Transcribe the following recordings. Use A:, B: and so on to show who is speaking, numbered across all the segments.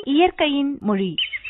A: இயற்கையின் மொழி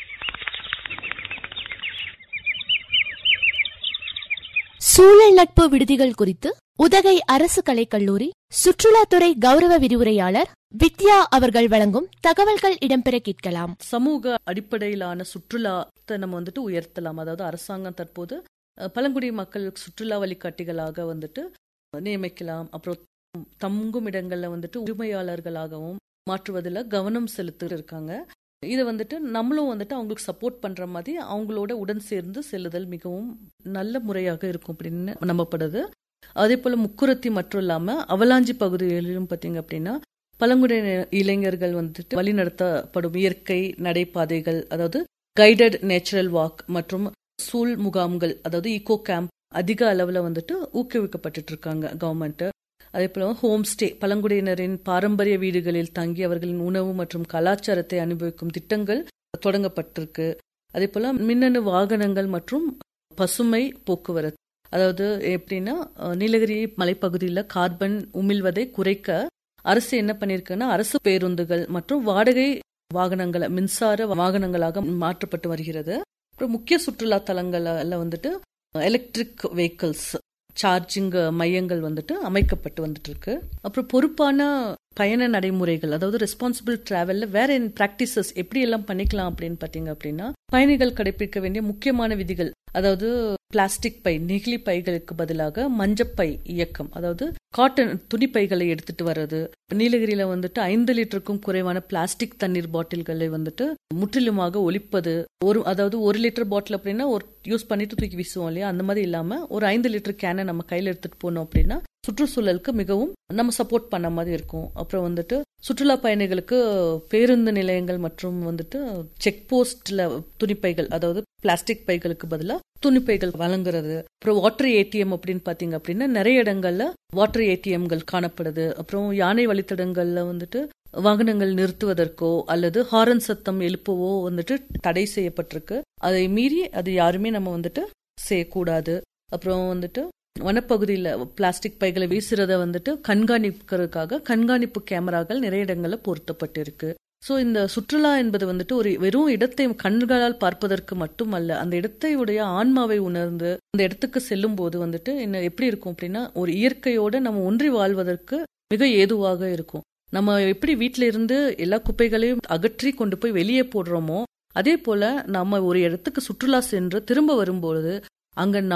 B: சூழல் நட்பு விடுதிகள் குறித்து உதகை அரசு கலைக்கல்லூரி சுற்றுலாத்துறை கௌரவ விரிவுரையாளர் வித்யா அவர்கள் வழங்கும் தகவல்கள் இடம்பெற கேட்கலாம்
C: சமூக அடிப்படையிலான சுற்றுலாத்தை நம்ம வந்துட்டு உயர்த்தலாம் அதாவது அரசாங்கம் தற்போது அஹ், பழங்குடி மக்கள் சுற்றுலா வழிகாட்டிகளாக வந்துட்டு நியமிக்கலாம் அப்புறம் தங்கும் இடங்கள்ல வந்துட்டு உரிமையாளர்களாகவும் மாற்றுவதில் கவனம் செலுத்தி இருக்காங்க இதை வந்துட்டு நம்மளும் வந்துட்டு அவங்களுக்கு சப்போர்ட் பண்ற மாதிரி அவங்களோட உடன் சேர்ந்து செல்லுதல் மிகவும் நல்ல முறையாக இருக்கும் அப்படின்னு நம்பப்படுது அதே போல முக்குரத்தி மட்டும் இல்லாம அவலாஞ்சி பகுதிகளிலும் பார்த்தீங்க அப்படின்னா பழங்குடியின இளைஞர்கள் வந்துட்டு வழிநடத்தப்படும் இயற்கை நடைபாதைகள் அதாவது கைடட் நேச்சுரல் வாக் மற்றும் சூழ் முகாம்கள் அதாவது ஈகோ கேம்ப் அதிக அளவுல வந்துட்டு ஊக்குவிக்கப்பட்டுட்டு இருக்காங்க கவர்மெண்ட் அதே போல ஹோம் ஸ்டே பழங்குடியினரின் பாரம்பரிய வீடுகளில் தங்கி அவர்களின் உணவு மற்றும் கலாச்சாரத்தை அனுபவிக்கும் திட்டங்கள் தொடங்கப்பட்டிருக்கு அதே போல மின்னணு வாகனங்கள் மற்றும் பசுமை போக்குவரத்து அதாவது எப்படின்னா அஹ், நீலகிரி மலைப்பகுதியில் கார்பன் உமிழ்வதை குறைக்க அரசு என்ன பண்ணிருக்குன்னா அரசு பேருந்துகள் மற்றும் வாடகை வாகனங்களை மின்சார வாகனங்களாக மாற்றப்பட்டு வருகிறது அப்புறம் முக்கிய சுற்றுலா தலங்கள்ல வந்துட்டு எலக்ட்ரிக் வெஹிக்கிள்ஸ் சார்ஜிங் மையங்கள் வந்துட்டு அமைக்கப்பட்டு வந்துட்டு இருக்கு அப்புறம் பொறுப்பான பயண நடைமுறைகள் அதாவது ரெஸ்பான்சிபிள் டிராவல்ல வேற என்ன பிராக்டிசஸ் எப்படி எல்லாம் பண்ணிக்கலாம் அப்படின்னு பாத்தீங்க அப்படின்னா பயணிகள் கடைபிடிக்க வேண்டிய முக்கியமான விதிகள் அதாவது பிளாஸ்டிக் பை நெகிழி பைகளுக்கு பதிலாக மஞ்சப்பை இயக்கம் அதாவது காட்டன் துணி பைகளை எடுத்துட்டு வர்றது நீலகிரியில வந்துட்டு ஐந்து லிட்டருக்கும் குறைவான பிளாஸ்டிக் தண்ணீர் பாட்டில்களை வந்துட்டு முற்றிலுமாக ஒழிப்பது ஒரு அதாவது ஒரு லிட்டர் பாட்டில் அப்படின்னா ஒரு யூஸ் பண்ணிட்டு தூக்கி வீசுவோம் இல்லையா அந்த மாதிரி இல்லாம ஒரு ஐந்து லிட்டர் கேனை நம்ம கையில எடுத்துட்டு போனோம் அப்படின்னா சுற்றுச்சூழலுக்கு மிகவும் நம்ம சப்போர்ட் பண்ண மாதிரி இருக்கும் அப்புறம் வந்துட்டு சுற்றுலா பயணிகளுக்கு பேருந்து நிலையங்கள் மற்றும் வந்துட்டு செக் போஸ்ட்ல துணிப்பைகள் அதாவது பிளாஸ்டிக் பைகளுக்கு பதிலா துணிப்பைகள் வழங்குறது அப்புறம் வாட்டர் ஏடிஎம் அப்படின்னு பாத்தீங்க அப்படின்னா நிறைய இடங்கள்ல வாட்டர் ஏடிஎம்கள் காணப்படுது அப்புறம் யானை வழித்தடங்கள்ல வந்துட்டு வாகனங்கள் நிறுத்துவதற்கோ அல்லது ஹாரன் சத்தம் எழுப்பவோ வந்துட்டு தடை செய்யப்பட்டிருக்கு அதை மீறி அது யாருமே நம்ம வந்துட்டு செய்யக்கூடாது அப்புறம் வந்துட்டு வனப்பகுதியில் பிளாஸ்டிக் பைகளை வீசுறத வந்துட்டு கண்காணிக்கிறதுக்காக கண்காணிப்பு கேமராக்கள் நிறைய இடங்கள்ல பொருத்தப்பட்டிருக்கு ஸோ இந்த சுற்றுலா என்பது வந்துட்டு ஒரு வெறும் இடத்தை கண்களால் பார்ப்பதற்கு மட்டுமல்ல அந்த இடத்தை உடைய ஆன்மாவை உணர்ந்து அந்த இடத்துக்கு செல்லும் போது வந்துட்டு என்ன எப்படி இருக்கும் அப்படின்னா ஒரு இயற்கையோட நம்ம ஒன்றி வாழ்வதற்கு மிக ஏதுவாக இருக்கும் நம்ம எப்படி வீட்டில இருந்து எல்லா குப்பைகளையும் அகற்றி கொண்டு போய் வெளியே போடுறோமோ அதே போல நம்ம ஒரு இடத்துக்கு சுற்றுலா சென்று திரும்ப வரும்பொழுது அங்க